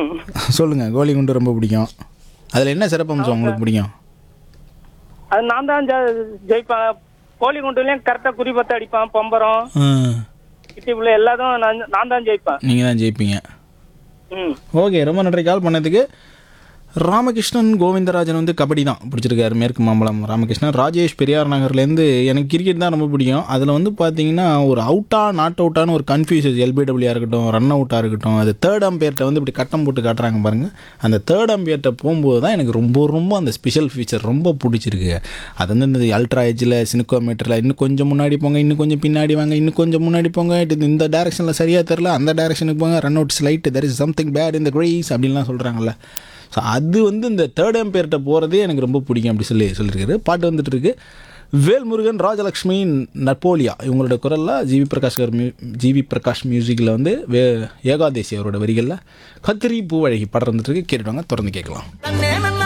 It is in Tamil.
ம் சொல்லுங்கள் கோலி குண்டு ரொம்ப பிடிக்கும் அதில் என்ன சிறப்பம்சம் உங்களுக்கு பிடிக்கும் அது நான் தான் ஜெ- ஜெயிப்பேன் கோழி குண்டுலயும் கரெக்டா குறி பார்த்து அடிப்பான் பம்பரம் கிட்டிப்புல எல்லாரும் நான் நான் தான் ஜெயிப்பேன் நீங்கள் தான் ஜெயிப்பீங்க ம் ஓகே ரொம்ப நன்றி கால் பண்ணதுக்கு ராமகிருஷ்ணன் கோவிந்தராஜன் வந்து கபடி தான் பிடிச்சிருக்காரு மேற்கு மாம்பலம் ராமகிருஷ்ணன் ராஜேஷ் பெரியார் நகர்லேருந்து எனக்கு கிரிக்கெட் தான் ரொம்ப பிடிக்கும் அதில் வந்து பார்த்தீங்கன்னா ஒரு அவுட்டா நாட் அவுட்டான ஒரு கன்ஃபியூசஸ் எல்பிடபிள்யூஆர் இருக்கட்டும் ரன் அவுட்டாக இருக்கட்டும் அது தேர்ட் அம்பையர்கிட்ட வந்து இப்படி கட்டம் போட்டு காட்டுறாங்க பாருங்கள் அந்த தேர்ட் அம்பையர்கிட்ட போகும்போது தான் எனக்கு ரொம்ப ரொம்ப அந்த ஸ்பெஷல் ஃபீச்சர் ரொம்ப பிடிச்சிருக்கு அது வந்து இந்த அல்ட்ரா எஜ்ஜில் சினுக்கோமீட்டரில் இன்னும் கொஞ்சம் முன்னாடி போங்க இன்னும் கொஞ்சம் பின்னாடி வாங்க இன்னும் கொஞ்சம் முன்னாடி போங்க இது இந்த டேரக்ஷனில் சரியாக தெரில அந்த டேரக்ஷனுக்கு போங்க run out slight there is something bad இந்த கிரேஸ் அப்படின்லாம் சொல்கிறாங்கல்ல ஸோ அது வந்து இந்த தேர்ட் எம்பையர்கிட்ட போகிறதே எனக்கு ரொம்ப பிடிக்கும் அப்படி சொல்லி சொல்லியிருக்காரு பாட்டு வந்துட்டு இருக்கு வேல்முருகன் ராஜலக்ஷ்மி நப்போலியா இவங்களோட குரலில் ஜிவி பிரகாஷ் கார் மியூ ஜிவி பிரகாஷ் மியூசிக்கில் வந்து வே ஏகாதேசி அவரோட வரிகளில் கத்திரி பூவழகி படம் வந்துட்டு இருக்கு கேட்டுவாங்க தொடர்ந்து கேட்கலாம் தன்னே